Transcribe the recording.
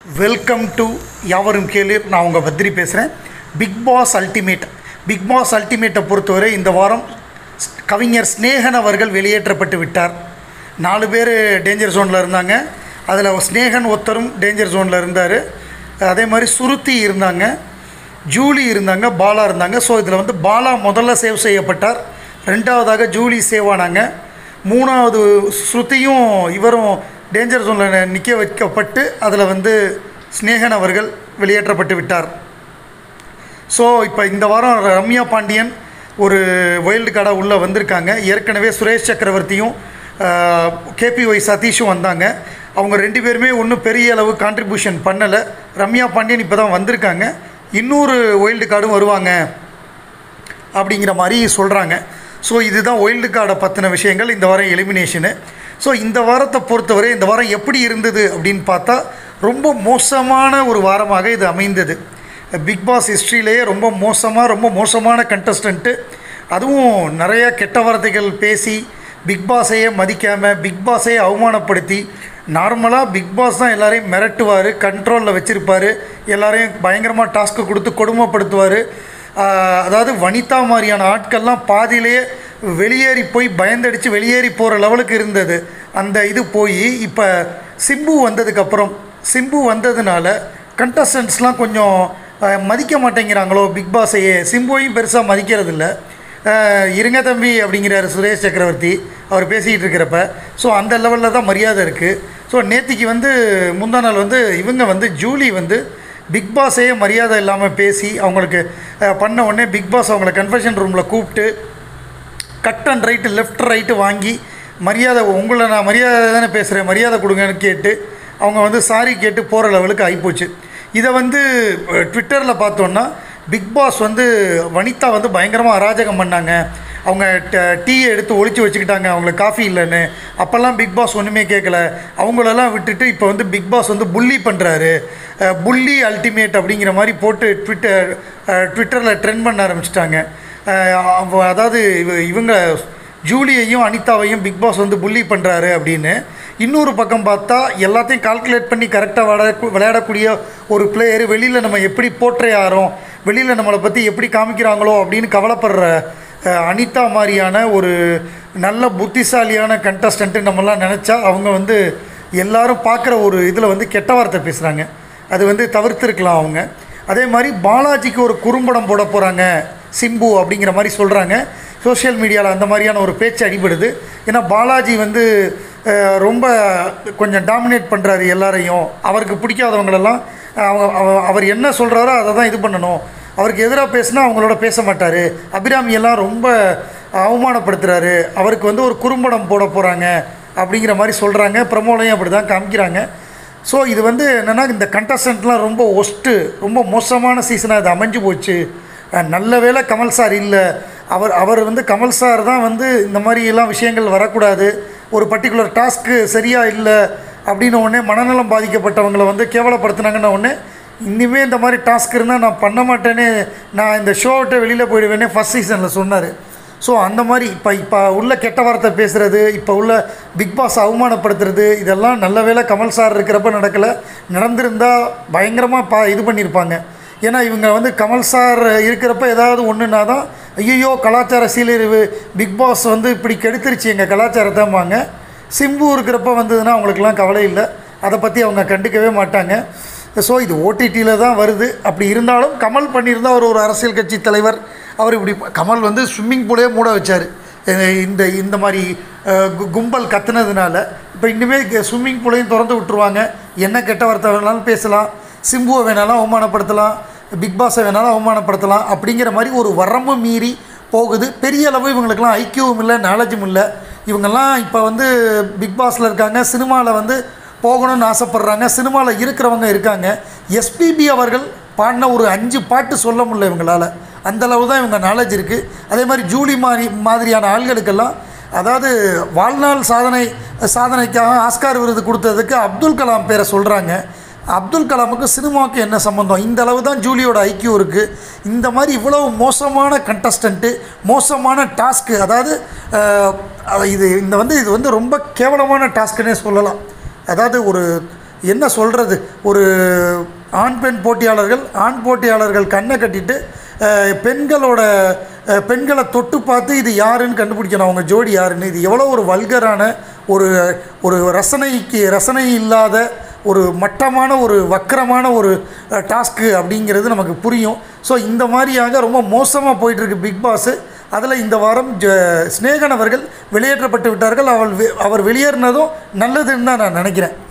welcome to யாவரும் கேளீர் நான் உங்கள் பத்ரி பேசுகிறேன் Bigg Boss ultimate Bigg Boss அல்டிமேட்டை பொறுத்தவரை இந்த வாரம் ஸ்- கவிஞர் ஸ்நேகன் அவர்கள் வெளியேற்றப்பட்டு விட்டார் நாலு பேர் டேஞ்சர் ஜோனில் இருந்தாங்க அதில் ஸ்நேகன் ஒருத்தரும் டேஞ்சர் ஜோனில் இருந்தார் அதே மாதிரி சுருத்தி இருந்தாங்க ஜூலி இருந்தாங்க பாலா இருந்தாங்க ஸோ இதில் வந்து பாலா முதல்ல சேவ் செய்யப்பட்டார் ரெண்டாவதாக ஜூலி சேவ் ஆனாங்க மூணாவது ஸ்ருதியும் இவரும் டேஞ்சர் ஜோனில் நிற்க வைக்கப்பட்டு அதில் வந்து ஸ்நேகன் அவர்கள் வெளியேற்றப்பட்டு விட்டார் ஸோ இப்போ இந்த வாரம் ரம்யா பாண்டியன் ஒரு வைல்டு கார்டாக உள்ளே வந்திருக்காங்க ஏற்கனவே சுரேஷ் சக்கரவர்த்தியும் கேபி ஒய் சதீஷும் வந்தாங்க அவங்க ரெண்டு பேருமே ஒன்றும் பெரிய அளவு கான்ட்ரிபியூஷன் பண்ணலை ரம்யா பாண்டியன் இப்போ தான் வந்திருக்காங்க இன்னொரு வைல்டு கார்டும் வருவாங்க அப்படிங்கிற மாதிரி சொல்கிறாங்க ஸோ இதுதான் ஒயில்டு கார்டை பற்றின விஷயங்கள் இந்த வாரம் எலிமினேஷனு ஸோ இந்த வாரத்தை பொறுத்தவரை இந்த வாரம் எப்படி இருந்தது அப்படின்னு பார்த்தா ரொம்ப மோசமான ஒரு வாரமாக இது அமைந்தது பிக் பாஸ் ஹிஸ்ட்ரியிலேயே ரொம்ப மோசமாக ரொம்ப மோசமான கண்டஸ்டண்ட்டு அதுவும் நிறைய கெட்ட வார்த்தைகள் பேசி பிக் பாஸையே மதிக்காமல் பிக் பாஸையே அவமானப்படுத்தி நார்மலாக பிக் பாஸ் தான் எல்லாரையும் மிரட்டுவார் கண்ட்ரோலில் வச்சுருப்பார் எல்லாரையும் பயங்கரமாக டாஸ்க்கு கொடுத்து கொடுமைப்படுத்துவார் ஆஹ் அதாவது வனிதா மாதிரியான ஆட்கள்லாம் பாதியிலேயே வெளியேறி போய் பயந்தடித்து வெளியேறி போகிற லெவலுக்கு இருந்தது அந்த இது போய் இப்போ சிம்பு வந்ததுக்கப்புறம் சிம்பு வந்ததுனால கண்டஸ்டன்ட்ஸ்லாம் கொஞ்சம் ஆஹ் மதிக்க மாட்டேங்கிறாங்களோ பிக் பாஸையே சிம்புவையும் பெருசாக மதிக்கிறதில்ல ஆஹ் இருங்க தம்பி அப்படிங்கிறாரு சுரேஷ் சக்கரவர்த்தி அவர் பேசிக்கிட்டு இருக்கிறப்ப ஸோ அந்த லெவலில் தான் மரியாதை இருக்குது ஸோ நேத்திக்கு வந்து முந்தா நாள் வந்து இவங்க வந்து ஜூலி வந்து பிக் பாஸையே மரியாதை இல்லாமல் பேசி அவங்களுக்கு அஹ், பண்ண உடனே பிக் பாஸ் அவங்கள கன்ஃபெஷன் ரூமில் கூப்பிட்டு cut and right left right வாங்கி மரியாதை உங்களை நான் மரியாதை தானே பேசுகிறேன் மரியாதை கொடுங்கன்னு கேட்டு அவங்க வந்து சாரி கேட்டு போகிற லெவலுக்கு ஆகிப்போச்சு இதை வந்து ட்விட்டரில் பார்த்தோன்னா பிக் பாஸ் வந்து வனிதா வந்து பயங்கரமாக அராஜகம் பண்ணாங்க அவங்க டீயை எடுத்து ஒளிச்சு வச்சுக்கிட்டாங்க அவங்களுக்கு காஃபி இல்லைன்னு அப்போல்லாம் பிக் பாஸ் ஒன்றுமே கேட்கல அவங்களெல்லாம் விட்டுட்டு இப்போ வந்து பிக் பாஸ் வந்து புள்ளி பண்ணுறாரு புள்ளி அல்டிமேட் அப்படிங்கிற மாதிரி போட்டு ட்விட்டர் ட்விட்டரில் ட்ரெண்ட் பண்ண ஆரம்பிச்சிட்டாங்க அஹ் அவ- அதாவது இவ- இவங்க ஜூலியையும் அனிதாவையும் பிக் பாஸ் வந்து புள்ளி பண்ணுறாரு அப்படின்னு இன்னொரு பக்கம் பார்த்தா எல்லாத்தையும் கால்குலேட் பண்ணி கரெக்டாக விளையாட விளையாடக்கூடிய ஒரு பிளேயர் வெளியில் நம்ம எப்படி போற்றே ஆறோம் வெளியில் நம்மளை பற்றி எப்படி காமிக்கிறாங்களோ அப்படின்னு கவலைப்படுற அஹ், அனிதா மாதிரியான ஒரு நல்ல புத்திசாலியான கண்டஸ்டண்ட்டு நம்மலாம் நினச்சா அவங்க வந்து எல்லாரும் பார்க்குற ஒரு இதில் வந்து கெட்ட வார்த்தை பேசுகிறாங்க அது வந்து தவிர்த்துருக்கலாம் அவங்க அதே மாதிரி பாலாஜிக்கு ஒரு குறும்படம் போட போகிறாங்க சிம்பு அப்படிங்கிற மாதிரி சொல்கிறாங்க சோஷியல் மீடியாவில் அந்த மாதிரியான ஒரு பேச்சு அடிபடுது ஏன்னா பாலாஜி வந்து அஹ், ரொம்ப கொஞ்சம் டாமினேட் பண்ணுறாரு எல்லாரையும் அவருக்கு பிடிக்காதவங்களெல்லாம் அவங்க அவ- அவர் என்ன சொல்கிறாரோ அதை தான் இது பண்ணணும் அவருக்கு எதிராக பேசினா அவங்களோட பேச மாட்டார் அபிராமி எல்லாம் ரொம்ப அவமானப்படுத்துகிறாரு அவருக்கு வந்து ஒரு குறும்படம் போட போகிறாங்க அப்படிங்கிற மாதிரி சொல்கிறாங்க ப்ரமோலையும் அப்படி தான் காமிக்கிறாங்க ஸோ இது வந்து என்னென்னா இந்த கண்டஸ்டன்ட்லாம் ரொம்ப ஒஸ்ட்டு ரொம்ப மோசமான சீசனாக இது அமைஞ்சு போச்சு அஹ் நல்ல வேளை கமல் சார் இல்லை அவர் அவர் வந்து கமல் சார் தான் வந்து இந்த மாதிரி எல்லாம் விஷயங்கள் வரக்கூடாது ஒரு பர்டிகுலர் டாஸ்க்கு சரியாக இல்லை அப்படின்ன உடனே மனநலம் பாதிக்கப்பட்டவங்களை வந்து கேவலப்படுத்துனாங்கன்ன உடனே இனிமேல் இந்த மாதிரி டாஸ்க் இருந்தால் நான் பண்ண மாட்டேனே நான் இந்த ஷோ விட்டு வெளியில் போயிடுவேனே ஃபஸ்ட் சீசனில் சொன்னார் ஸோ அந்த மாதிரி இப்போ இப்போ உள்ள கெட்ட வார்த்தை பேசுகிறது இப்போ உள்ள பிக் பாஸ் அவமானப்படுத்துறது இதெல்லாம் நல்ல வேளை கமல் சார் இருக்கிறப்ப நடக்கலை நடந்திருந்தால் பயங்கரமாக பா இது பண்ணியிருப்பாங்க ஏன்னா இவங்க வந்து கமல் சார் இருக்கிறப்ப ஏதாவது ஒன்றுனா தான் ஐயோ கலாச்சார சீரழிவு பிக் பாஸ் வந்து இப்படி கெடுத்துருச்சு எங்கள் கலாச்சாரத்தைம்பாங்க சிம்பு இருக்கிறப்ப வந்ததுன்னா அவங்களுக்குலாம் கவலை இல்லை அதை பற்றி அவங்க கண்டுக்கவே மாட்டாங்க ஸோ இது ஓடிடியில் தான் வருது அப்படி இருந்தாலும் கமல் பண்ணியிருந்தா அவர் ஒரு அரசியல் கட்சி தலைவர் அவர் இப்படி கமல் வந்து ஸ்விம்மிங் பூலே மூட வச்சார் இந்த இந்த மாதிரி அஹ், கு- கும்பல் கத்துனதுனால இப்போ இன்னுமே ஸ்விம்மிங் பூலையும் திறந்து விட்டுருவாங்க என்ன கெட்ட வார்த்தை வேணாலும் பேசலாம் சிம்புவை வேணாலும் அவமானப்படுத்தலாம் பிக் பாஸை வேணாலும் அவமானப்படுத்தலாம் அப்படிங்கிற மாதிரி ஒரு வரம்பு மீறி போகுது பெரிய அளவு இவங்களுக்கெல்லாம் ஐக்கியவும் இல்லை நாலேஜும் இல்லை இவங்கெல்லாம் இப்போ வந்து பிக் பாஸில் இருக்காங்க சினிமாவில் வந்து போகணும்னு ஆசைப்பட்றாங்க சினிமாவில் இருக்கிறவங்க இருக்காங்க எஸ்பிபி அவர்கள் பாடின ஒரு அஞ்சு பாட்டு சொல்ல முடியல இவங்களால் அந்த அளவு தான் இவங்க நாலேஜ் இருக்குது அதே மாதிரி ஜூலி மாதிரி மாதிரியான ஆள்களுக்கெல்லாம் அதாவது வாழ்நாள் சாதனை சாதனைக்காக ஆஸ்கார் விருது கொடுத்ததுக்கு அப்துல் கலாம் பேரை சொல்கிறாங்க அப்துல் கலாமுக்கு சினிமாவுக்கு என்ன சம்மந்தம் இந்த அளவு தான் ஜூலியோட ஐக்கியம் இருக்குது இந்த மாதிரி இவ்வளவு மோசமான கண்டஸ்டண்ட்டு மோசமான டாஸ்க்கு அதாவது அஹ், அது இது இந்த வந்து இது வந்து ரொம்ப கேவலமான டாஸ்க்குன்னே சொல்லலாம் அதாவது ஒரு என்ன சொல்கிறது ஒரு ஆண் பெண் போட்டியாளர்கள் ஆண் போட்டியாளர்கள் கண்ணை கட்டிட்டு அஹ், பெண்களோட அஹ், பெண்களை தொட்டு பார்த்து இது யாருன்னு கண்டுபிடிக்கணும் அவங்க ஜோடி யாருன்னு இது எவ்வளோ ஒரு வல்கரான ஒரு ஒரு ரசனைக்கு ரசனை இல்லாத ஒரு மட்டமான ஒரு வக்கரமான ஒரு டாஸ்க்கு அப்படிங்கிறது நமக்கு புரியும் ஸோ இந்த மாதிரியாக ரொம்ப மோசமாக போயிட்டுருக்கு பிக் பாஸு அதில் இந்த வாரம் ஜ ஸ்நேகன் அவர்கள் வெளியேற்றப்பட்டு விட்டார்கள் அவள் வெ- அவர் வெளியேறினதும் நல்லதுன்னு தான் நான் நினைக்கிறேன்